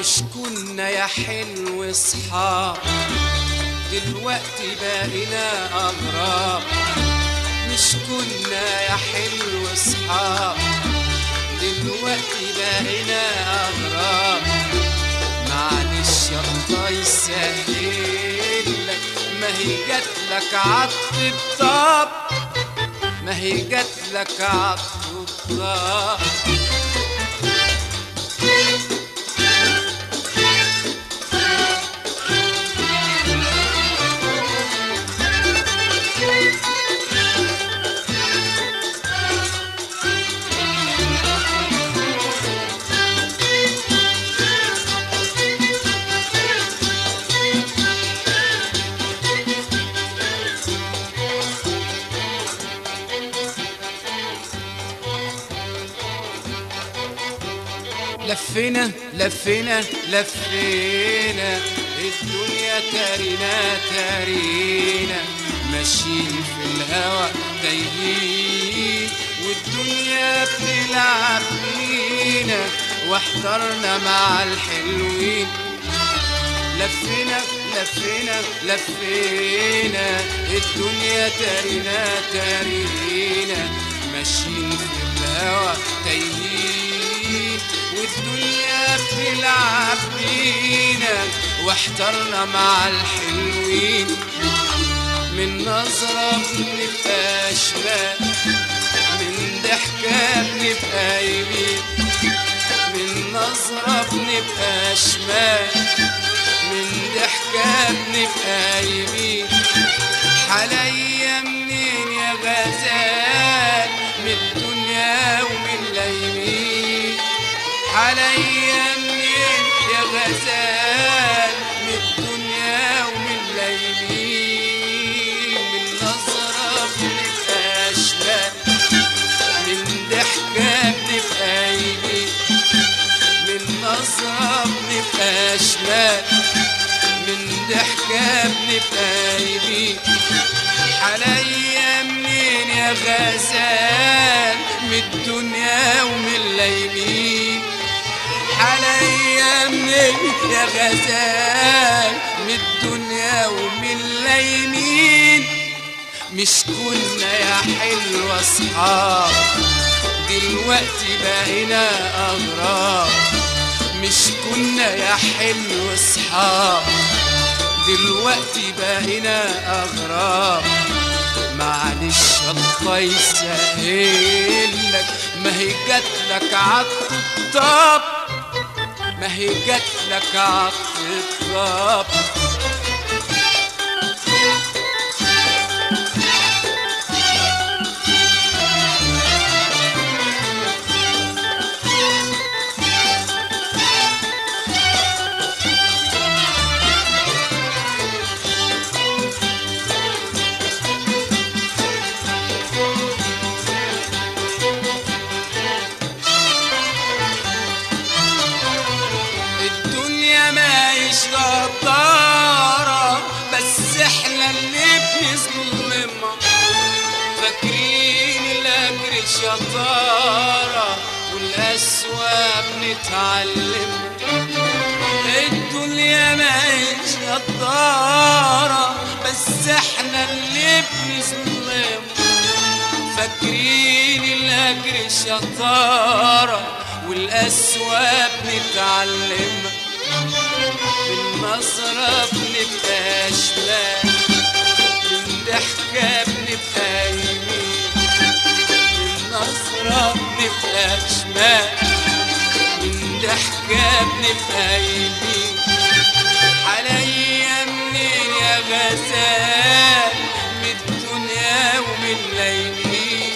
مش كنا يا حلو صحاب دلوقتي بقينا أغراب مش كنا يا حلو صحاب دلوقتي بقينا أغراب معلش يا الله يسهل لك ما هي جات لك عطف بطاب ما هي جات لك عطف بطاب لفينا لفينا لفينا الدنيا تارينا تارينا ماشيين في الهوى تايهين والدنيا بتلعب بينا واحترنا مع الحلوين لفينا لفينا لفينا الدنيا تارينا تارينا ماشيين في الهوى تايهين والدنيا بتلعب بينا واحترنا مع الحلوين من نظرة بنبقى شمال من ضحكة بنبقى يمين من نظرة بنبقى شمال من ضحكة بنبقى يمين حليا منين يا غزال من الدنيا ومن اليمين حليا منين يا غزال من الدنيا ومن اليمين من نظرة بنبقى شمال من ضحكة بنبقى يمين من نظرة بنبقى شمال من ضحكة بنبقى يمين حليا منين يا غزال من الدنيا ومن اليمين حليا منين يا غزال من الدنيا ومن اليمين مش كنا يا حلوة اصحاب دلوقتي بقينا اغراب مش كنا يا حلو اصحاب دلوقتي بقينا اغراب معلش الله يسهل لك ما هي جات لك عالطبطاب ما هي جات لك عالطبطاب الدنيا ما غدارة بس احنا اللي بنظلمها فاكرين الاجر شطارة والقسوة بنتعلم الدنيا ما غدارة بس احنا اللي بنظلمها فاكرين الاجر شطارة والقسوة بنتعلم من نظرة بنبقى شمال من ضحكة بنبقى يمين من نظرة بنبقى شمال من ضحكة بنبقى يمين حليا منين يا غزال من الدنيا ومن اليمين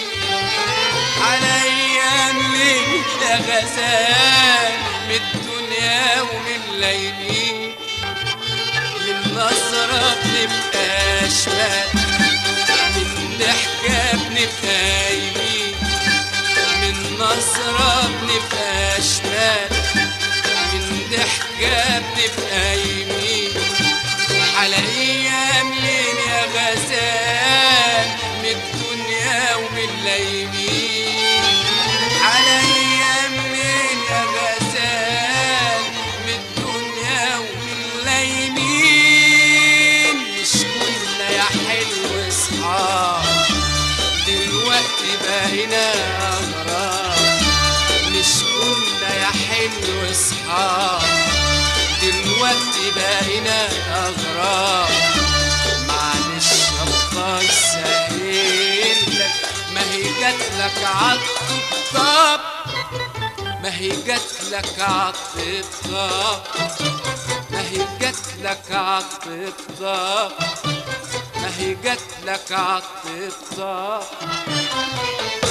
عليا منين يا غزال من الدنيا ومن اليمين من نظرة بنبقى شمال من ضحكة بنبقى يمين من نظرة بنبقى شمال من ضحكة بنبقى يمين حلقية منين يا غزال من الدنيا ومن اليمين عليا منين يا غزال من بينا أغراب معلش الله يسهل لك ما هي جات لك عالطبطاب ما هي جات لك عالطبطاب ما هي جات لك عالطبطاب ما هي جات لك عالطبطاب